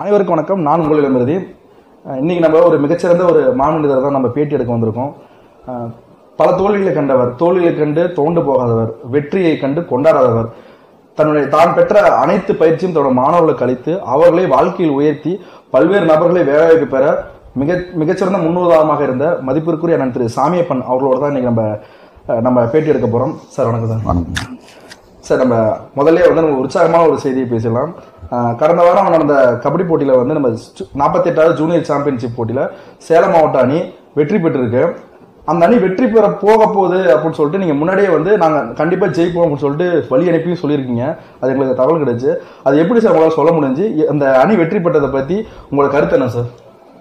அனைவருக்கும் வணக்கம் நான் உங்கள் இளமிருதி அஹ் இன்னைக்கு நம்ம ஒரு மிகச்சிறந்த ஒரு மாமனிதரை தான் நம்ம பேட்டி எடுக்க வந்திருக்கோம் அஹ் பல தோல்விகளை கண்டவர் தோல்விகளை கண்டு தோண்டு போகாதவர் வெற்றியை கண்டு கொண்டாடாதவர் தன்னுடைய தான் பெற்ற அனைத்து பயிற்சியும் தன்னோட மாணவர்களுக்கு அளித்து அவர்களை வாழ்க்கையில் உயர்த்தி பல்வேறு நபர்களை வேலைவாய்ப்பு பெற மிக மிகச்சிறந்த முன்னுதாரணமாக இருந்த மதிப்பிற்குரிய அண்ணன் திரு சாமியப்பன் அவர்களோட தான் இன்னைக்கு நம்ம அஹ் நம்ம பேட்டி எடுக்க போறோம் சார் வணக்கம் சார் வணக்கம் சார் நம்ம முதல்ல வந்து நம்ம உற்சாகமான ஒரு செய்தியை பேசலாம் ஆஹ் கடந்த வாரம் நடந்த கபடி போட்டியில வந்து நம்ம நாற்பத்தெட்டாவது ஜூனியர் சாம்பியன்ஷிப் போட்டியில சேலம் மாவட்ட அணி வெற்றி பெற்றிருக்கு அந்த அணி வெற்றி பெற போக போகுது அப்படின்னு சொல்லிட்டு நீங்க முன்னாடியே வந்து நாங்க கண்டிப்பா ஜெயிப்போம் அப்படின்னு சொல்லிட்டு வழி அனுப்பியும் சொல்லியிருக்கீங்க அது எங்களுக்கு தகவல் கிடைச்சு அது எப்படி சார் உங்களால் சொல்ல முடிஞ்சு அந்த அணி வெற்றி பெற்றதை பத்தி உங்களோட கருத்து என்ன சார்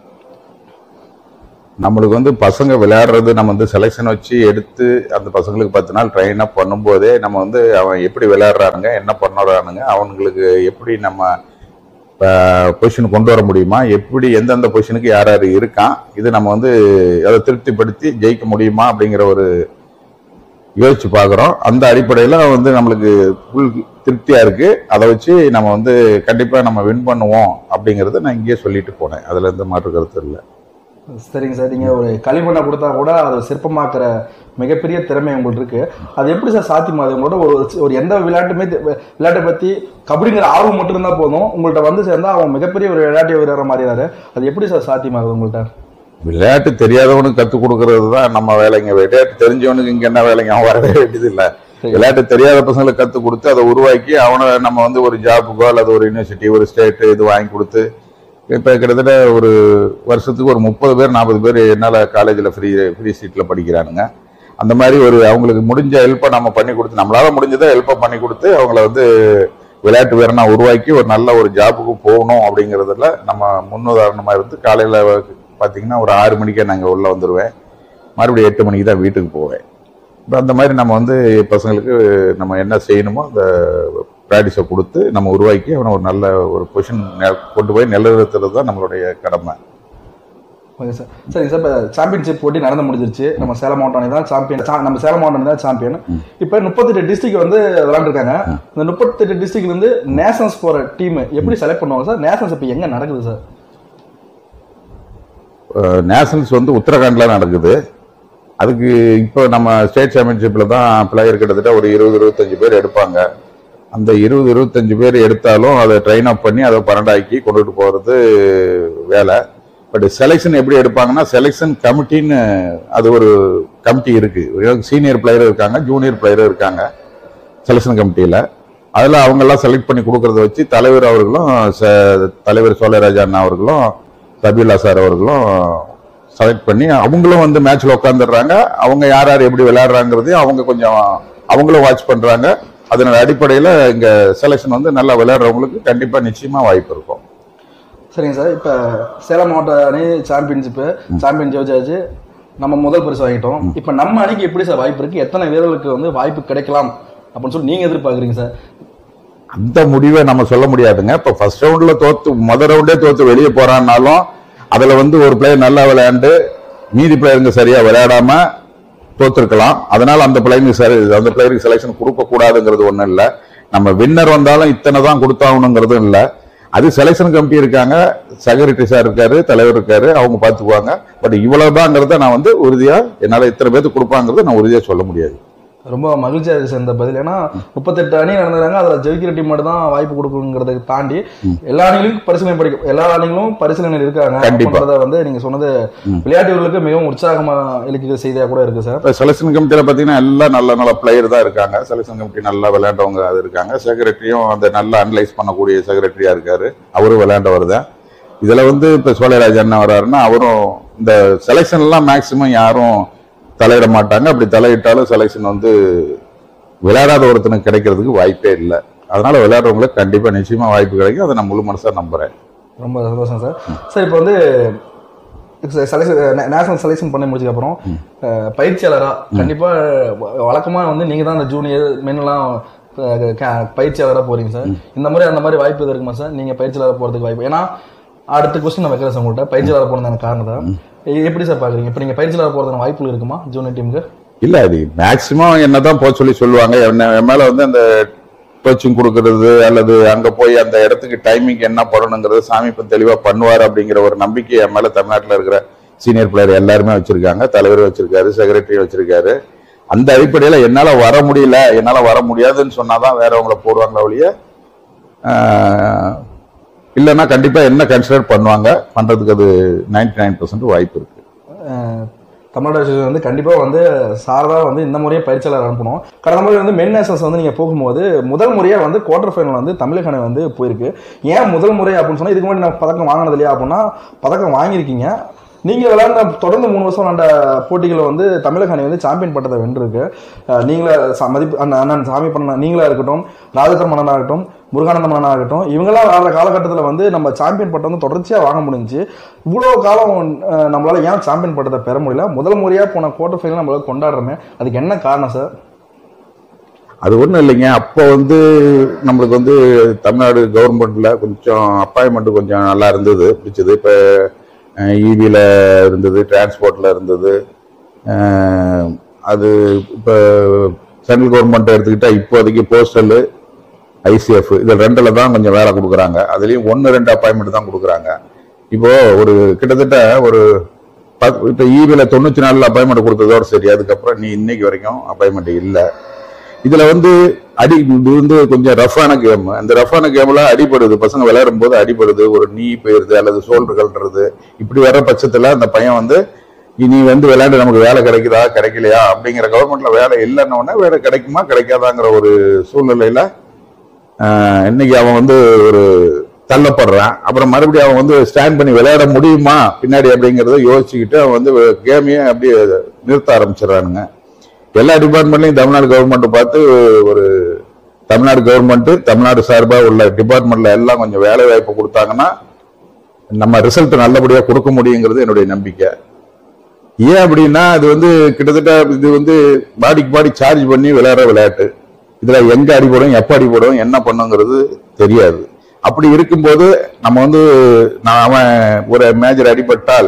நம்மளுக்கு வந்து பசங்க விளையாடுறது நம்ம வந்து செலெக்ஷன் வச்சு எடுத்து அந்த பசங்களுக்கு பத்து நாள் ட்ரெயின் அப் பண்ணும்போதே நம்ம வந்து அவன் எப்படி விளையாடுறானுங்க என்ன பண்ணுறானுங்க அவனுங்களுக்கு எப்படி நம்ம பொசிஷன் கொண்டு வர முடியுமா எப்படி எந்தெந்த பொசிஷனுக்கு யார் யார் இருக்கான் இது நம்ம வந்து அதை திருப்திப்படுத்தி ஜெயிக்க முடியுமா அப்படிங்கிற ஒரு யோசிச்சு பார்க்குறோம் அந்த அடிப்படையில் வந்து நம்மளுக்கு ஃபுல் திருப்தியாக இருக்குது அதை வச்சு நம்ம வந்து கண்டிப்பாக நம்ம வின் பண்ணுவோம் அப்படிங்கிறத நான் இங்கேயே சொல்லிட்டு போனேன் அதில் எந்த மாற்று கருத்து இல்லை சரிங்க சார் நீங்க ஒரு களிமண்ணை கொடுத்தா கூட அதை சிற்பமாக்குற மிகப்பெரிய திறமை உங்களுக்கு இருக்கு அது எப்படி சார் சாத்தியமாகுது உங்களோட ஒரு ஒரு எந்த விளையாட்டுமே தெ- விளையாட்டை பத்தி கபடிங்கிற ஆர்வம் மட்டும் இருந்தா போதும் உங்கள்ட்ட வந்து சேர்ந்தா அவன் மிகப்பெரிய ஒரு விளையாட்டு வீரர் மாறிடுறாரு அது எப்படி சார் சாத்தியமாகுது உங்கள்ட்ட விளையாட்டு தெரியாதவனுக்கு கற்றுக் கொடுக்கறது தான் நம்ம வேலைங்க விளையாட்டு தெரிஞ்சவனுக்கு இங்க என்ன வேலைங்க அவன் வரவே வேண்டியது இல்லை சரி. விளையாட்டு தெரியாத பசங்களுக்கு கற்றுக் கொடுத்து அதை உருவாக்கி அவனை நம்ம வந்து ஒரு ஜாபுக்கோ அல்லது ஒரு யூனிவர்சிட்டி ஒரு ஸ்டேட் இது வாங்கி கொடுத்து இப்போ கிட்டத்தட்ட ஒரு வருஷத்துக்கு ஒரு முப்பது பேர் நாற்பது பேர் என்னால் காலேஜில் ஃப்ரீ ஃப்ரீ சீட்டில் படிக்கிறானுங்க அந்த மாதிரி ஒரு அவங்களுக்கு முடிஞ்ச ஹெல்ப்பை நம்ம பண்ணி கொடுத்து நம்மளால முடிஞ்சதை ஹெல்ப்பை பண்ணி கொடுத்து அவங்கள வந்து விளையாட்டு வீரனா உருவாக்கி ஒரு நல்ல ஒரு ஜாபுக்கு போகணும் அப்படிங்கிறதுல நம்ம முன்னுதாரணமாக இருந்து காலையில் பார்த்தீங்கன்னா ஒரு ஆறு மணிக்கே நாங்கள் உள்ளே வந்துடுவேன் மறுபடியும் எட்டு மணிக்கு தான் வீட்டுக்கு போவேன் இப்போ அந்த மாதிரி நம்ம வந்து பசங்களுக்கு நம்ம என்ன செய்யணுமோ அந்த ப்ராக்டிஸை கொடுத்து நம்ம உருவாக்கி அவனை ஒரு நல்ல ஒரு பொசிஷன் கொண்டு போய் நிலைநிறுத்துறது தான் நம்மளுடைய கடமை ஓகே சார் சரிங்க சார் இப்போ சாம்பியன்ஷிப் போட்டி நடந்து முடிஞ்சிருச்சு நம்ம சேலம் மாவட்டம் அணி தான் சாம்பியன் சா- நம்ம சேலம் மாவட்டம் அணி தான் சாம்பியன் இப்போ முப்பத்தெட்டு டிஸ்ட்ரிக்ட் வந்து விளையாண்டுருக்காங்க இந்த முப்பத்தெட்டு டிஸ்ட்ரிக்ட்ல இருந்து நேஷனல்ஸ் போற டீம் எப்படி செலக்ட் பண்ணுவாங்க சார் நேஷனல்ஸ் இப்போ எங்க நடக்குது சார் நேஷனல்ஸ் வந்து உத்தரகாண்டில் நடக்குது அதுக்கு இப்போ நம்ம ஸ்டேட் சாம்பியன்ஷிப்பில் தான் பிளேயர் கிட்டத்தட்ட ஒரு இருபது இருபத்தஞ்சு பேர் எடுப்பாங்க அந்த இருபது இருபத்தஞ்சு பேர் எடுத்தாலும் அதை ட்ரெயின் அப் பண்ணி அதை பன்னெண்டாக்கி கொண்டுட்டு போகிறது வேலை பட் செலெக்ஷன் எப்படி எடுப்பாங்கன்னா செலெக்ஷன் கமிட்டின்னு அது ஒரு கமிட்டி இருக்குது சீனியர் பிளேயர் இருக்காங்க ஜூனியர் பிளேயர் இருக்காங்க செலெக்ஷன் கமிட்டியில் அதில் அவங்கெல்லாம் செலக்ட் பண்ணி கொடுக்கறத வச்சு தலைவர் அவர்களும் ச- தலைவர் சோழராஜா அண்ணா அவர்களும் ரபியுல்லா சார் அவர்களும் செலக்ட் பண்ணி அவங்களும் வந்து மேட்ச்ல உட்காந்துடுறாங்க அவங்க யார் யார் எப்படி விளையாடுறாங்கிறதையும் அவங்க கொஞ்சம் அவங்களும் வாட்ச் பண்றாங்க அதனோட அடிப்படையில் இங்க செலெக்ஷன் வந்து நல்லா விளையாடுறவங்களுக்கு கண்டிப்பா நிச்சயமா வாய்ப்பு இருக்கும் சரிங்க சார் இப்போ சேலம் மாவட்ட அணி சாம்பியன்ஷிப்பு சாம்பியன் ஜெயிச்சாச்சு நம்ம முதல் பரிசு வாங்கிட்டோம் இப்போ நம்ம அணிக்கு எப்படி சார் வாய்ப்பு இருக்கு எத்தனை வீரர்களுக்கு வந்து வாய்ப்பு கிடைக்கலாம் அப்படின்னு சொல்லி நீங்க எதிர்பார்க்குறீங்க சார் அந்த முடிவை நம்ம சொல்ல முடியாதுங்க இப்போ ஃபர்ஸ்ட் ரவுண்ட்ல தோத்து முதல் ரவுண்டே தோத்து வெளியே போறான்னாலும் அதுல வந்து ஒரு பிளேயர் நல்லா விளையாண்டு மீதி பிளேயருங்க சரியா விளையாடாம தோத்துருக்கலாம் அதனால அந்த பிளேயருக்கு சரி அந்த பிளேயருக்கு செலெக்ஷன் கொடுக்க கூடாதுங்கிறது ஒண்ணும் இல்ல நம்ம வின்னர் வந்தாலும் இத்தனை தான் கொடுத்தாகணுங்கிறதும் இல்ல அது செலெக்ஷன் கமிட்டி இருக்காங்க செக்ரட்டரி சார் இருக்காரு தலைவர் இருக்காரு அவங்க பார்த்துக்குவாங்க பட் இவ்வளவுதாங்கிறத நான் வந்து உறுதியா என்னால இத்தனை பேருக்கு கொடுப்பாங்கிறத நான் உறுதியா சொல்ல முடியாது ரொம்ப மகிழ்ச்சியா இருக்கு சார் இந்த பதில் ஏன்னா முப்பத்தெட்டு அணி நடந்தாங்க அதுல ஜெயிக்கிற டீம் மட்டும் தான் வாய்ப்பு கொடுக்குங்கிறத தாண்டி எல்லா அணிகளும் பரிசீலனை படிக்கும் எல்லா அணிகளும் பரிசீலனையில் இருக்காங்க கண்டிப்பா. அப்படின்றத வந்து நீங்க சொன்னது விளையாட்டு வீரர்களுக்கு மிகவும் உற்சாகமா இழுக்கிற செய்தியா கூட இருக்கு சார் இப்போ செலெக்ஷன் கமிட்டியில் பார்த்தீங்கன்னா எல்லாம் நல்ல நல்ல பிளேயர் தான் இருக்காங்க செலெக்ஷன் கமிட்டி நல்லா விளையாண்டவங்க அது இருக்காங்க செக்ரட்டரியும் அந்த நல்லா அனலைஸ் பண்ணக்கூடிய செக்ரட்டரியா இருக்காரு அவரும் விளையாண்டவர் தான் இதில் வந்து இப்போ சோழராஜ் அண்ணன் வர்றாருன்னா அவரும் இந்த செலெக்ஷன்லாம் மேக்சிமம் யாரும் தலையிட மாட்டாங்க அப்படி தலையிட்டாலும் செலெக்ஷன் வந்து விளையாடாத ஒருத்தனுக்கு கிடைக்கிறதுக்கு வாய்ப்பே இல்லை அதனால விளையாடுறவங்களுக்கு கண்டிப்பாக நிச்சயமா வாய்ப்பு கிடைக்கும் அதை நான் முழு மனசாக நம்புறேன் ரொம்ப சந்தோஷம் சார் சார் இப்போ வந்து செலெக்ஷன் நேஷனல் செலெக்ஷன் பண்ணி முடிச்சதுக்கு அப்புறம் அஹ், பயிற்சியாளரா கண்டிப்பா வ- வழக்கமா வந்து நீங்க தான் அந்த ஜூனியர் மென்லாம் பயிற்சியாளரா போறீங்க சார் இந்த மாதிரி அந்த மாதிரி வாய்ப்பு எதுவும் இருக்குமா சார் நீங்க பயிற்சியாளர் போறதுக்கு வாய்ப்பு ஏன்னா அடுத்த கொஸ்டின் நான் வைக்கிறேன் சார் உங்கள்கிட்ட பயிற்சியாளர் போனதான காரணத்தை எ- எப்படி சார் பாக்குறீங்க இப்போ நீங்க பயிற்சியாளர் போறதுக்கான வாய்ப்புகள் இருக்குமா ஜூனியர் டீமுக்கு இல்ல அது மேக்சிமம் என்னதான் போக சொல்லி சொல்லுவாங்க என்ன என் மேல வந்து அந்த கோச்சிங் கொடுக்கறது அல்லது அங்க போய் அந்த இடத்துக்கு டைமிங் என்ன பண்ணணுங்கிறது சாமி இப்ப தெளிவா பண்ணுவார் அப்படிங்கிற ஒரு நம்பிக்கை என் மேல தமிழ்நாட்டுல இருக்கிற சீனியர் பிளேயர் எல்லாருமே வச்சிருக்காங்க தலைவர் வச்சிருக்காரு செக்ரட்டரி வச்சிருக்காரு அந்த அடிப்படையில என்னால வர முடியல என்னால வர முடியாதுன்னு சொன்னாதான் வேறவங்கள போடுவாங்களே ஒழிய ஆஹ், இல்லைன்னா கண்டிப்பா என்ன கன்சிடர் பண்ணுவாங்க பண்றதுக்கு அது 99% நைன் வாய்ப்பு இருக்கு அஹ் தமிழ்நாடு association வந்து கண்டிப்பா வந்து சாரதா வந்து இந்த முறையே பயிற்சியாளர் அனுப்பணும் கடந்த முறை வந்து மென் நேஷன்ஸ் வந்து நீங்க போகும்போது முதல் முறையா வந்து குவார்டர் ஃபைனல் வந்து தமிழக அணி வந்து போயிருக்கு ஏன் முதல் முறை அப்படின்னு சொன்னா இதுக்கு முன்னாடி நான் பதக்கம் வாங்கினது இல்லையா அப்படின்னா பதக்கம் வாங்கியிருக்கீங்க நீங்க விளையாண்ட தொடர்ந்து மூணு வருஷம் விளையாண்ட போட்டிகளை வந்து தமிழக அணி வந்து சாம்பியன் பட்டத்தை வென்றிருக்கு அஹ் நீங்களே ச- மதிப்பு அண்ணன் அண்ணன் சாமி பண்ண நீங்களா இருக்கட்டும் ராஜேந்திர மன்னனா இருக்கட்டும் முருகானந்த மன்னனா இருக்கட்டும் இவங்கெல்லாம் விளையாடுற காலகட்டத்தில் வந்து நம்ம சாம்பியன் பட்டம் வந்து தொடர்ச்சியாக வாங்க முடிஞ்சுச்சு இவ்வளோ காலம் அஹ், நம்மளால ஏன் சாம்பியன் பட்டத்தை பெற முடியல முதல் முறையாக போன குவார்டர் ஃபைனல் நம்மளால கொண்டாடுறோமே அதுக்கு என்ன காரணம் சார் அது ஒன்றும் இல்லைங்க அப்போ வந்து நம்மளுக்கு வந்து தமிழ்நாடு கவர்மெண்ட்ல கொஞ்சம் அப்பாயின்மெண்ட் கொஞ்சம் நல்லா இருந்தது பிடிச்சது இப்போ இவியில் இருந்தது டிரான்ஸ்போர்ட்ல இருந்தது அஹ், அது இப்போ சென்ட்ரல் கவர்மெண்ட் எடுத்துக்கிட்டா இப்போதைக்கு போஸ்டல் ஐசிஎஃப் இது ரெண்டில் தான் கொஞ்சம் வேலை கொடுக்குறாங்க அதுலேயும் ஒன்று ரெண்டு அப்பாயின்மெண்ட் தான் கொடுக்குறாங்க இப்போ ஒரு கிட்டத்தட்ட ஒரு பத் இப்போ ஈவியில் தொண்ணூற்றி நாலில் அப்பாயின்மெண்ட் கொடுத்ததோட சரி அதுக்கப்புறம் நீ இன்னைக்கு வரைக்கும் அப்பாயின்மெண்ட் இல்லை இதுல வந்து அடி இது வந்து கொஞ்சம் ரஃப்பான கேம் அந்த ரஃப்பான கேம்ல அடிபடுது பசங்க விளையாடும் போது அடிபடுது ஒரு நீ போயிருது அல்லது சோல்டர்கள்ன்றது இப்படி வர்ற பட்சத்துல அந்த பையன் வந்து இனி வந்து விளையாண்டு நமக்கு வேலை கிடைக்குதா கிடைக்கலையா அப்படிங்கிற கவர்மெண்ட்ல வேலை இல்லைன்ன உடனே வேலை கிடைக்குமா கிடைக்காதாங்கிற ஒரு சூழ்நிலையில ஆஹ், இன்னைக்கு அவன் வந்து ஒரு தள்ளப்படுறான் அப்புறம் மறுபடியும் அவன் வந்து ஸ்டாண்ட் பண்ணி விளையாட முடியுமா பின்னாடி அப்படிங்கறத யோசிச்சுக்கிட்டு அவன் வந்து கேமையே அப்படியே நிறுத்த ஆரம்பிச்சிடறானுங்க எல்லா டிபார்ட்மெண்ட்லயும் தமிழ்நாடு கவர்மெண்ட் பார்த்து ஒரு தமிழ்நாடு கவர்மெண்ட் தமிழ்நாடு சார்பா உள்ள டிபார்ட்மெண்ட்ல எல்லாம் கொஞ்சம் வேலை வாய்ப்பு கொடுத்தாங்கன்னா நம்ம ரிசல்ட் நல்லபடியா கொடுக்க முடியுங்கிறது என்னுடைய நம்பிக்கை ஏன் அப்படின்னா இது வந்து கிட்டத்தட்ட இது வந்து பாடிக்கு பாடி சார்ஜ் பண்ணி விளையாடுற விளையாட்டு இதுல எங்க அடிபடும் எப்ப அடிபடும் என்ன பண்ணுங்கிறது தெரியாது அப்படி இருக்கும்போது நம்ம வந்து நான் அவன் ஒரு மேஜர் அடிபட்டால்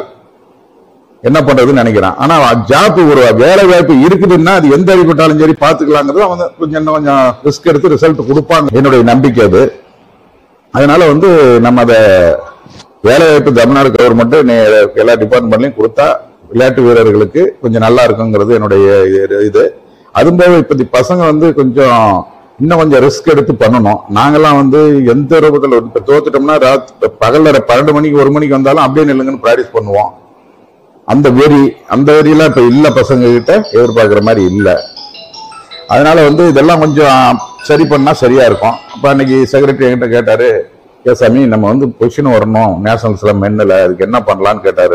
என்ன பண்றதுன்னு நினைக்கிறான் ஆனா ஜாப் ஒரு வேலை வாய்ப்பு இருக்குதுன்னா அது எந்த அடிபட்டாலும் சரி பாத்துக்கலாங்கிறது அவன் வந்து கொஞ்சம் இன்னும் கொஞ்சம் ரிஸ்க் எடுத்து ரிசல்ட் கொடுப்பாங்க என்னுடைய நம்பிக்கை அது அதனால வந்து நம்ம அதை வேலை வாய்ப்பு தமிழ்நாடு கவர்மெண்ட் எல்லா டிபார்ட்மெண்ட்லயும் கொடுத்தா விளையாட்டு வீரர்களுக்கு கொஞ்சம் நல்லா இருக்குங்கிறது என்னுடைய இது- இது அதுபோக இப்ப இந்த பசங்க வந்து கொஞ்சம் இன்னும் கொஞ்சம் ரிஸ்க் எடுத்து பண்ணணும் நாங்கெல்லாம் வந்து எந்த ரூபத்தில் இப்ப தோத்துட்டோம்னா ராத் பகல்ல பன்னெண்டு மணிக்கு ஒரு மணிக்கு வந்தாலும் அப்படியே நில்லுங்கன்னு ப்ராக்டிஸ் பண்ணுவோம் அந்த வெறி அந்த வெறியெல்லாம் இப்ப இல்ல பசங்க கிட்ட எதிர்பார்க்கிற மாதிரி இல்ல அதனால வந்து இதெல்லாம் கொஞ்சம் சரி பண்ணா சரியா இருக்கும் அப்ப அன்னைக்கு செக்ரட்டரி என்கிட்ட கேட்டாரு ஏ சாமி நம்ம வந்து பொசிஷன் வரணும் நேஷனல்ஸ்ல மென்னில் அதுக்கு என்ன பண்ணலாம்னு கேட்டாரு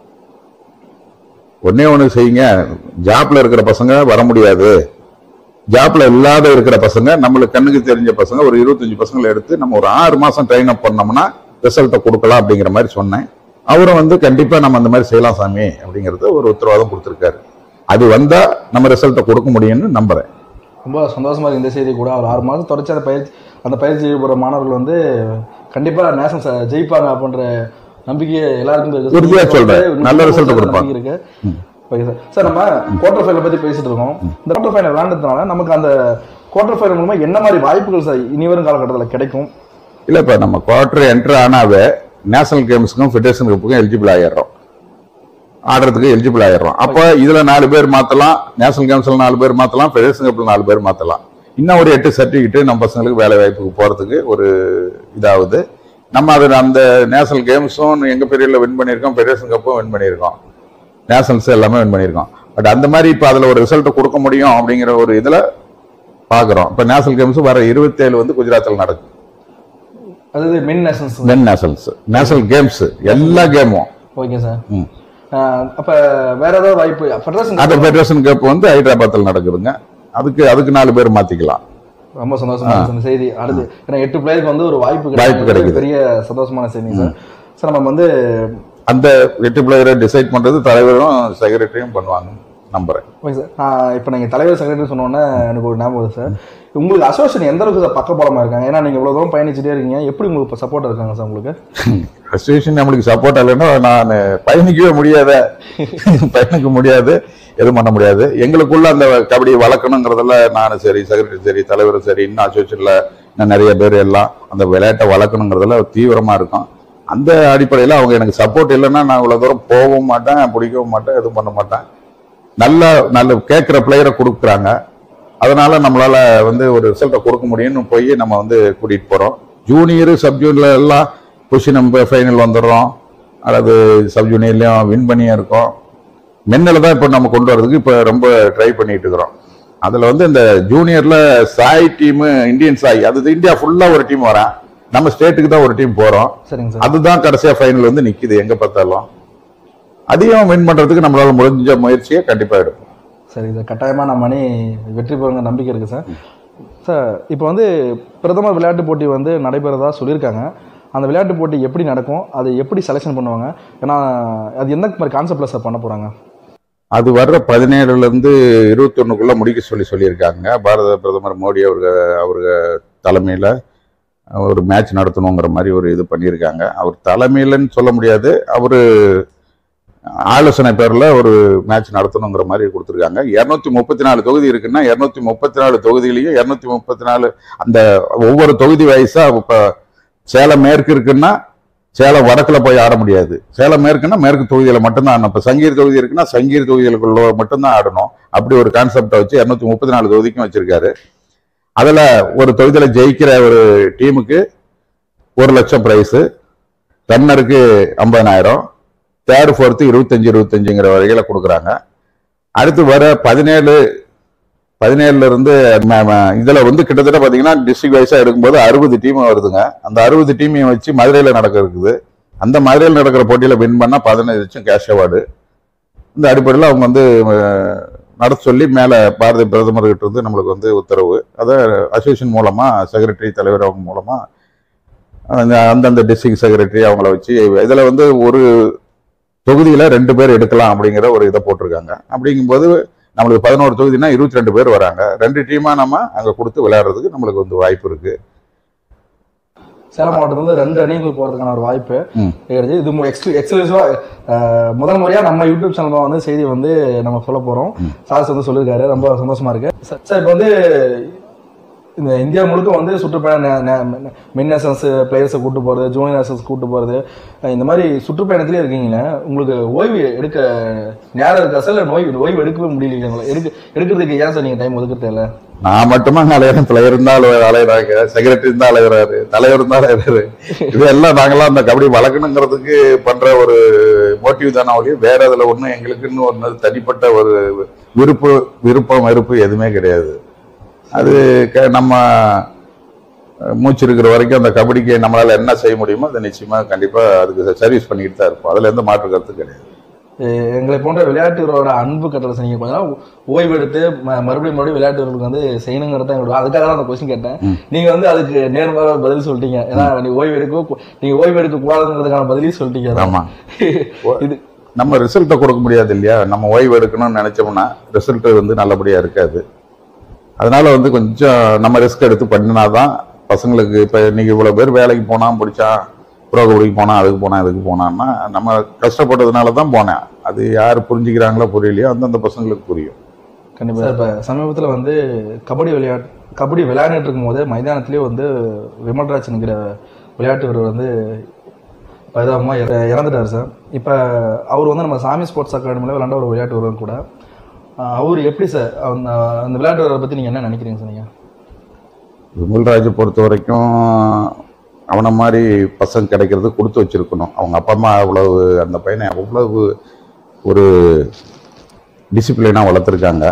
ஒன்னே ஒண்ணு செய்யுங்க ஜாப்ல இருக்கிற பசங்க வர முடியாது ஜாப்ல இல்லாத இருக்கிற பசங்க நம்மளுக்கு கண்ணுக்கு தெரிஞ்ச பசங்க ஒரு இருபத்தஞ்சு பசங்களை எடுத்து நம்ம ஒரு ஆறு மாசம் ட்ரைன் அப் பண்ணோம்னா ரிசல்ட்டை கொடுக்கலாம் அப்படிங்கிற மாதிரி சொன்னேன் அவரும் வந்து கண்டிப்பா நம்ம அந்த மாதிரி செய்யலாம் சாமி அப்படிங்கறது ஒரு உத்தரவாதம் கொடுத்திருக்காரு அது வந்தா நம்ம ரிசல்ட்டை கொடுக்க முடியும்னு நம்புறேன் ரொம்ப சந்தோஷமா இருக்கு இந்த செய்தி கூட ஒரு ஆறு மாதம் தொடர்ச்சி அந்த பயிற்சி அந்த பயிற்சி போகிற மாணவர்கள் வந்து கண்டிப்பா நேஷனல் ஜெயிப்பாங்க அப்படின்ற நம்பிக்கை எல்லாருக்கும் இருக்கு. உறுதியா சொல்றேன். நூறு நல்ல result சதவீதம் கொடுப்பாங்க. நம்பிக்கை இருக்கு ஓகே சார் சார் நம்ம குவார்டர் ஃபைனல் பத்தி பேசிட்டு இருக்கோம் இந்த குவார்டர் ஃபைனல் விளையாண்டதுனால நமக்கு அந்த குவார்டர் ஃபைனல் மூலமா என்ன மாதிரி வாய்ப்புகள் சார் இனி வரும் காலகட்டத்தில் கிடைக்கும் இல்ல இப்ப நம்ம குவார்டர் என்டர் ஆனாவே நேஷனல் கேம்ஸுக்கும் ஃபெடரேஷன் கப்புக்கும் எலிஜிபிள் ஆயிடுறோம் ஆடுறதுக்கு எலிஜிபிள் ஆயிடுறோம் அப்ப இதுல நாலு பேர் மாத்தலாம் நேஷனல் கேம்ஸ்ல நாலு பேர் மாத்தலாம் ஃபெடரேஷன் கப்ல நாலு பேர் மாத்தலாம் இன்னும் ஒரு எட்டு சர்டிஃபிகேட் நம்ம பசங்களுக்கு வேலை வாய்ப்புக்கு போறதுக்கு ஒரு இதாகுது நம்ம அது அந்த நேஷனல் கேம்ஸும் எங்க பீரியட்ல வின் பண்ணியிருக்கோம் ஃபெடரேஷன் கப்பும் வின் பண்ணியிருக்கோம் நேஷனல்ஸ் எல்லாமே வின் பண்ணியிருக்கோம் பட் அந்த மாதிரி இப்ப அதுல ஒரு ரிசல்ட் கொடுக்க முடியும் அப்படிங்கிற ஒரு இதுல பாக்குறோம் இப்ப நேஷனல் கேம்ஸ் வர இருபத்தேழு வந்து குஜராத்தில் நடக்கும் அதாவது men nations then nationals national games எல்லா கேமும் ஓகே சார் அப்ப வேற ஏதாவது வாய்ப்பு ஃபெடரேஷன் அந்த ஃபெடரேஷன் கப் வந்து ஹைதராபாத்தில் நடக்குதுங்க அதுக்கு அதுக்கு நாலு பேர் மாத்திக்கலாம் ரொம்ப சந்தோஷமா இருக்கு இந்த செய்தி அடுத்து ஏன்னா எட்டு பிளேயருக்கு வந்து ஒரு வாய்ப்பு வாய்ப்பு கிடைக்குது கிடைக்குது. பெரிய சந்தோஷமான செய்தி சார் சார் நம்ம வந்து அந்த எட்டு பிளேயரை டிசைட் பண்றது தலைவரும் செக்ரட்டரியும் பண்ணுவாங்க நம்புறேன் ஓகே சார் இப்போ நீங்கள் தலைவர் செக்ரட்டரி சொன்னோன்னே எனக்கு ஒரு ஞாபகம் வருது சார் உங்களுக்கு அசோசியேஷன் எந்த அளவுக்கு சார் பக்கபலமாக இருக்காங்க ஏன்னா நீங்கள் இவ்வளோ தூரம் பயணிச்சுட்டே இருக்கீங்க எப்படி உங்களுக்கு இப்போ சப்போர்ட் இருக்காங்க சார் உங்களுக்கு அசோசியேஷன் நம்மளுக்கு சப்போர்ட் இல்லைன்னா நான் பயணிக்கவே முடியாத பயணிக்க முடியாது எதுவும் பண்ண முடியாது எங்களுக்குள்ள அந்த கபடி வளர்க்கணுங்கிறதுல நானும் சரி செக்ரட்டரி சரி தலைவரும் சரி இன்னும் அசோசியேஷன்ல இன்னும் நிறைய பேர் எல்லாம் அந்த விளையாட்டை வளர்க்கணுங்கிறதுல தீவிரமா இருக்கும் அந்த அடிப்படையில் அவங்க எனக்கு சப்போர்ட் இல்லைன்னா நான் இவ்வளவு தூரம் போகவும் மாட்டேன் பிடிக்கவும் மாட்டேன் எதுவும் பண்ண மாட்டேன் நல்ல நல்ல கேட்குற பிளேயரை கொடுக்குறாங்க அதனால நம்மளால வந்து ஒரு ரிசல்ட்டை கொடுக்க முடியும்னு போய் நம்ம வந்து கூட்டிட்டு போறோம் ஜூனியர் சப் ஜூனியர்ல எல்லாம் கொஸ்டின் நம்ம ஃபைனல் வந்துடுறோம் அல்லது சப் ஜூனியர்லயும் வின் பண்ணியே இருக்கோம் மென்னில் தான் இப்போ நம்ம கொண்டு வரதுக்கு இப்போ ரொம்ப ட்ரை பண்ணிட்டு இருக்கிறோம் அதில் வந்து இந்த ஜூனியர்ல சாய் டீம் இந்தியன் சாய் அது இந்தியா ஃபுல்லாக ஒரு டீம் வரேன் நம்ம ஸ்டேட்டுக்கு தான் ஒரு டீம் போகிறோம் சரிங்க சார் அதுதான் கடைசியா ஃபைனல் வந்து நிக்குது எங்க பார்த்தாலும் அதையும் வின் பண்றதுக்கு நம்மளால முடிஞ்ச முயற்சியை கண்டிப்பா எடுப்போம் சரி சார் கட்டாயமாக நம்ம அணி வெற்றி பெறுங்க நம்பிக்கை இருக்குது சார் சார் இப்போ வந்து பிரதமர் விளையாட்டு போட்டி வந்து நடைபெறதா சொல்லியிருக்காங்க அந்த விளையாட்டு போட்டி எப்படி நடக்கும் அதை எப்படி செலெக்ஷன் பண்ணுவாங்க ஏன்னா அது எந்த மாதிரி கான்செப்டில் சார் பண்ண போகிறாங்க அது வர்ற பதினேழுல இருந்து இருபத்தொன்னுக்குள்ள முடிக்க சொல்லி சொல்லியிருக்காங்க பாரத பிரதமர் மோடி அவருக அவருக தலைமையில ஒரு மேட்ச் நடத்தணுங்கிற மாதிரி ஒரு இது பண்ணியிருக்காங்க அவர் தலைமையிலன்னு சொல்ல முடியாது அவரு ஆலோசனை பேர்ல ஒரு மேட்ச் நடத்தணுங்கிற மாதிரி கொடுத்துருக்காங்க இருநூத்தி முப்பத்தி நாலு தொகுதி இருக்குன்னா இருநூத்தி முப்பத்தி நாலு தொகுதியிலையும் இருநூத்தி முப்பத்தி நாலு அந்த ஒவ்வொரு தொகுதி வயசா இப்ப சேலம் மேற்கு இருக்குன்னா சேலம் வடக்குல போய் ஆட முடியாது சேலம் மேற்குன்னா மேற்கு தொகுதியில மட்டும்தான் ஆடணும் இப்ப சங்கீர் தொகுதி இருக்குன்னா சங்கீர் தொகுதிகளுக்குள்ள மட்டும்தான் ஆடணும் அப்படி ஒரு கான்செப்டை வச்சு இருநூத்தி முப்பத்தி நாலு தொகுதிக்கும் வச்சிருக்காரு அதுல ஒரு தொகுதியில ஜெயிக்கிற ஒரு டீமுக்கு ஒரு லட்சம் பிரைஸ் ரன்னருக்கு ஐம்பதனாயிரம் தேர்ட் ஃபோர்த்து இருபத்தஞ்சு இருபத்தஞ்சுங்கிற வகையில கொடுக்குறாங்க அடுத்து வர பதினேழு பதினேழுல இருந்து ம- ம- இதுல வந்து கிட்டத்தட்ட பாத்தீங்கன்னா டிஸ்ட்ரிக்ட் வைஸா எடுக்கும்போது அறுபது டீம் வருதுங்க அந்த அறுபது டீமையும் வச்சு மதுரையில நடக்க இருக்குது அந்த மதுரையில் நடக்கிற போட்டியில வின் பண்ணா பதினஞ்சு லட்சம் கேஷ் அவார்டு இந்த அடிப்படையில் அவங்க வந்து அஹ், நடத்த சொல்லி மேலே பாரத பிரதமர் கிட்ட இருந்து நம்மளுக்கு வந்து உத்தரவு அதை அசோசியேஷன் மூலமா செக்ரட்டரி தலைவர் அவங்க மூலமா அந்த அந்தந்த டிஸ்ட்ரிக்ட் செக்ரட்டரி அவங்கள வச்சு இதுல வந்து ஒரு தொகுதியில ரெண்டு பேர் எடுக்கலாம் அப்படிங்கிற ஒரு இதை போட்டிருக்காங்க அப்படிங்கும்போது நம்மளுக்கு பதினோரு தொகுதினா இருபத்தி ரெண்டு பேர் வராங்க ரெண்டு டீமா நம்ம அங்க கொடுத்து விளையாடுறதுக்கு நம்மளுக்கு வந்து வாய்ப்பு இருக்கு சேலம் மாவட்டத்துல ரெண்டு அணிகள் போறதுக்கான ஒரு வாய்ப்பு ம். கிடைச்சு இது எக்ஸ்க்ளூ எக்ஸ்க்ளூசிவா முதல் முறையா நம்ம யூடியூப் சேனல்ல வந்து செய்தி வந்து நம்ம சொல்ல போறோம் சார்ஸ் வந்து சொல்லியிருக்காரு ரொம்ப சந்தோஷமா இருக்கு சார் சார் இப்போ வந்து இந்த இந்தியா முழுக்க வந்து சுற்றுப்பயணம் மின் நேஷன்ஸ் பிளேயர்ஸை கூட்டு போறது ஜூனியர் நேஷன்ஸ் கூட்டு போறது அஹ் இந்த மாதிரி சுற்றுப்பயணத்திலே இருக்கீங்களே உங்களுக்கு ஓய்வு எடுக்க நேரம் இருக்கா சார் இல்லை நோய் ஓய்வு எடுக்கவே முடியலைங்களா உங்களை? எடுக்க எடுக்கிறதுக்கு ஏன் சார் நீங்க டைம் ஒதுக்குறது இல்லை நான் மட்டுமா அலையிறேன் பிளேயர் இருந்தாலும் அலையிறாங்க செக்ரட்டரி இருந்தா அலையிறாரு தலைவர் இருந்தா அலையிறாரு இதெல்லாம் நாங்கெல்லாம் அந்த கபடி வளர்க்கணுங்கிறதுக்கு பண்ற ஒரு மோட்டிவ் தானே ஒழிய வேற அதுல ஒண்ணும் எங்களுக்குன்னு ஒன்று தனிப்பட்ட ஒரு விருப்பு விருப்பம் வெறுப்பு எதுவுமே கிடையாது அது க- நம்ம அஹ், மூச்சு இருக்கிற வரைக்கும் அந்த கபடிக்கு நம்மளால என்ன செய்ய முடியுமோ அதை நிச்சயமா கண்டிப்பா அதுக்கு சர்வீஸ் பண்ணிக்கிட்டு தான் இருப்போம் அதுல எந்த மாற்று கருத்து கிடையாது எ- எங்களை போன்ற விளையாட்டு வீரரோட அன்பு கட்டளை செய்யுங்க கொஞ்ச நாள் ஓய்வு எடுத்து ம- மறுபடியும் மறுபடியும் விளையாட்டு வீரர்களுக்கு வந்து செய்யணுங்கிறத எங்களோட அதுக்காக தான் அந்த கொஸ்டின் கேட்டேன் நீங்க வந்து அதுக்கு நேர்மாறாக பதில் சொல்லிட்டீங்க ஏன்னா நீ ஓய்வு எடுக்க கூ- நீங்க ஓய்வு எடுக்க கூடாதுங்கிறதுக்கான பதிலையும் சொல்லிட்டீங்க அதான். ஆமா இது நம்ம ரிசல்ட்டை கொடுக்க முடியாது இல்லையா நம்ம ஓய்வு எடுக்கணும்னு நினைச்சோம்னா ரிசல்ட் வந்து நல்லபடியா இருக்காது அதனால வந்து கொஞ்சம் நம்ம ரிஸ்க் எடுத்து பண்ணினாதான் பசங்களுக்கு இப்ப இன்னைக்கு இவ்வளவு பேர் வேலைக்கு போனா பிடிச்சான் ப்ரோ கபடிக்கு போனா அதுக்கு போனா இதுக்கு போனான்னா நம்ம கஷ்டப்பட்டதுனால தான் போனேன் அது யார் புரிஞ்சுக்கிறாங்களோ புரியலையோ அந்தந்த பசங்களுக்கு புரியும் கண்டிப்பா சார் இப்ப சமீபத்துல வந்து கபடி விளையாட்டு கபடி விளையாடிட்டு இருக்கும் போதே மைதானத்திலேயே வந்து விமல்ராஜ்ங்கிற விளையாட்டு வீரர் வந்து பரிதாபமா இற- இறந்துட்டார் சார் இப்ப அவர் வந்து நம்ம சாமி ஸ்போர்ட்ஸ் அகாடமியில் விளையாண்ட ஒரு விளையாட்டு வீரர் கூட அஹ் அவர் எப்படி சார் அந்த அந்த விளையாட்டு வீரரை பத்தி நீங்க என்ன நினைக்கிறீங்க சார் நீங்க விமல்ராஜை பொறுத்த வரைக்கும் அவனை மாதிரி பசங்க கிடைக்கிறது கொடுத்து வச்சிருக்கணும் அவங்க அப்பா அம்மா அவ்வளவு அந்த பையனை அவ்வளவு ஒரு டிசிப்ளினாக வளர்த்துருக்காங்க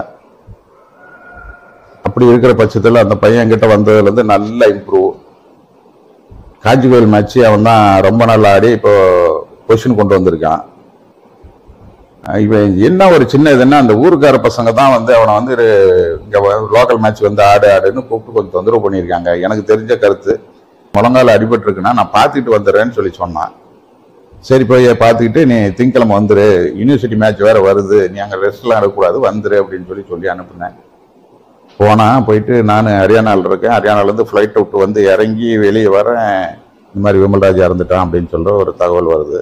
அப்படி இருக்கிற பட்சத்தில் அந்த பையன் கிட்ட வந்ததுலேருந்து நல்ல இம்ப்ரூவ் காஞ்சிகோயில் மேட்ச்சு அவன் தான் ரொம்ப நல்லா ஆடி இப்போ பொசிஷன் கொண்டு வந்திருக்கான் அஹ் இவன் என்ன ஒரு சின்ன இதுன்னா அந்த ஊருக்கார பசங்க தான் வந்து அவனை வந்து இங்கே லோக்கல் மேட்ச் வந்து ஆடு ஆடுன்னு கூப்பிட்டு கொஞ்சம் தொந்தரவு பண்ணியிருக்காங்க எனக்கு தெரிஞ்ச கருத்து முழங்கால அடிபட்டிருக்குன்னா நான் பார்த்துட்டு வந்துடுறேன்னு சொல்லி சொன்னான் சரி போய் பார்த்துக்கிட்டு நீ திங்கக்கிழமை வந்துரு யூனிவர்சிட்டி மேட்ச் வேற வருது நீ அங்கே ரெஸ்ட்லாம் எடுக்கக்கூடாது வந்துரு அப்படின்னு சொல்லி சொல்லி அனுப்புனேன் போனா போயிட்டு நான் ஹரியானாவில் இருக்கேன் ஹரியானாலேருந்து ஃப்ளைட் விட்டு வந்து இறங்கி வெளியே வரேன் இந்த மாதிரி விமல்ராஜ் இறந்துட்டான் அப்படின்னு சொல்ற ஒரு தகவல் வருது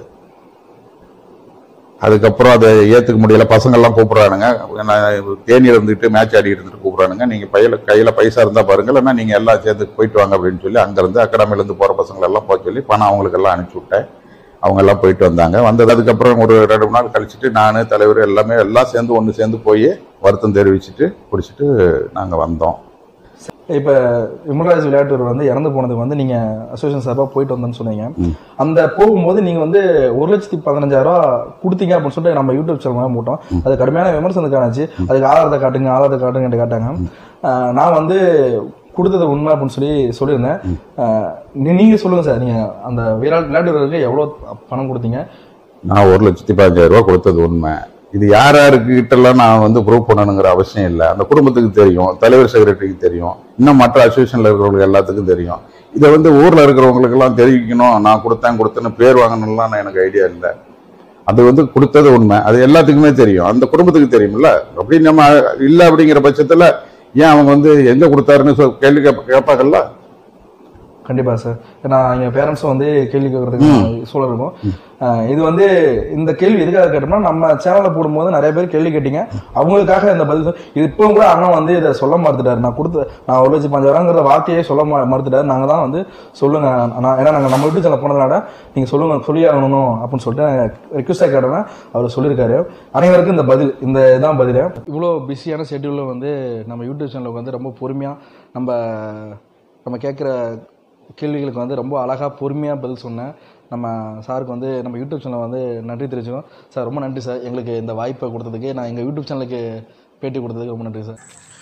அதுக்கப்புறம் அதை ஏற்றுக்க முடியல பசங்கள்லாம் கூப்பிட்றானுங்க நான் தேனியில் இருந்துட்டு மேட்ச் ஆடிட்டு இருந்துட்டு கூப்பிட்றானுங்க நீங்கள் பையில கையில் பைசா இருந்தால் பாருங்க இல்லைன்னா நீங்கள் எல்லாம் சேர்ந்து போயிட்டு வாங்க அப்படின்னு சொல்லி அங்கேருந்து அகாடமிலேருந்து போகிற பசங்களெல்லாம் போக சொல்லி பணம் அவங்களுக்கெல்லாம் அனுப்பிச்சி விட்டேன் அவங்க எல்லாம் போயிட்டு வந்தாங்க வந்தது அதுக்கப்புறம் ஒரு ரெண்டு மூணு நாள் கழிச்சிட்டு நான் தலைவர் எல்லாமே எல்லாம் சேர்ந்து ஒன்று சேர்ந்து போய் வருத்தம் தெரிவிச்சுட்டு பிடிச்சிட்டு நாங்கள் வந்தோம் இப்ப விமல்ராஜ் விளையாட்டு வீரர் வந்து இறந்து போனதுக்கு வந்து நீங்க அசோசியேஷன் சார்பா போயிட்டு வந்தேன்னு சொன்னீங்க ம். அந்த போகும்போது நீங்க வந்து ஒரு லட்சத்தி பதினஞ்சாயிரம் ரூபாய் கொடுத்தீங்க அப்படின்னு சொல்லிட்டு நம்ம யூடியூப் சேனல் போட்டோம் அது கடுமையான விமர்சனத்துக்கு ஆச்சு அதுக்கு ஆதாரத்தை காட்டுங்க ஆதாரத்தை காட்டுங்க காட்டாங்க ஆஹ் நான் வந்து கொடுத்தது உண்மை அப்படின்னு சொல்லி சொல்லியிருந்தேன் ஆஹ் நீ- நீங்க சொல்லுங்க சார் நீங்க அந்த விளையாட்டு விளையாட்டு வீரருக்கு எவ்வளவு பணம் கொடுத்தீங்க நான் ஒரு லட்சத்தி பதினஞ்சாயிரம் ரூபாய் கொடுத்தது உண்மை இது யார் யாருக்கிட்டலாம் நான் வந்து ப்ரூவ் பண்ணணுங்கிற அவசியம் இல்லை அந்த குடும்பத்துக்கு தெரியும் தலைவர் செக்ரட்டரிக்கு தெரியும் இன்னும் மற்ற அசோசியேஷன்ல இருக்கிறவங்களுக்கு எல்லாத்துக்கும் தெரியும் இதை வந்து ஊர்ல இருக்கிறவங்களுக்கெல்லாம் தெரிவிக்கணும் நான் கொடுத்தேன் கொடுத்தேன்னு பேர் வாங்கணும்லாம் எனக்கு ஐடியா இல்லை அது வந்து கொடுத்தது உண்மை அது எல்லாத்துக்குமே தெரியும் அந்த குடும்பத்துக்கு தெரியும்ல அப்படி நம்ம இல்லை அப்படிங்கிற பட்சத்துல ஏன் அவங்க வந்து எங்க கொடுத்தாருன்னு சொ- கேள்வி கேப்ப- கேட்பாங்கல்ல கண்டிப்பா சார் ஏன்னா எங்க பேரண்ட்ஸும் வந்து கேள்வி கேட்கறதுக்கு சூழல் இருக்கும் அஹ் இது வந்து இந்த கேள்வி எதுக்காக கேட்டோம்னா நம்ம சேனல்ல போடும்போது நிறைய பேர் கேள்வி கேட்டீங்க அவங்களுக்காக இந்த பதில் சொல்- இது இப்பவும் கூட அண்ணன் வந்து இதை சொல்ல மறுத்துட்டாரு நான் கொடுத்த நான் ஒரு லட்சம் பஞ்சாயிரங்கிற வார்த்தையே சொல்ல ம- மறுத்துட்டாரு நாங்க தான் வந்து சொல்லுங்க நான் ஏன்னா நாங்க நம்ம வீட்டு சேனல் போனதுனால நீங்க சொல்லுங்க சொல்லி ஆகணும் அப்படின்னு சொல்லிட்டு ரிக்வஸ்டா கேட்டோன்னா அவர் சொல்லியிருக்காரு அனைவருக்கும் இந்த பதில் இந்த இதான் பதில் இவ்வளோ பிஸியான ஷெட்யூலில் வந்து நம்ம யூடியூப் சேனலுக்கு வந்து ரொம்ப பொறுமையா நம்ம நம்ம கேட்குற கேள்விகளுக்கு வந்து ரொம்ப அழகாக பொறுமையாக பதில் சொன்னேன் நம்ம சாருக்கு வந்து நம்ம யூடியூப் சேனல் வந்து நன்றி தெரிவிச்சுக்கோம் சார் ரொம்ப நன்றி சார் எங்களுக்கு இந்த வாய்ப்பை கொடுத்ததுக்கு நான் எங்கள் யூடியூப் சேனலுக்கு பேட்டி கொடுத்ததுக்கு ரொம்ப நன்றி சார்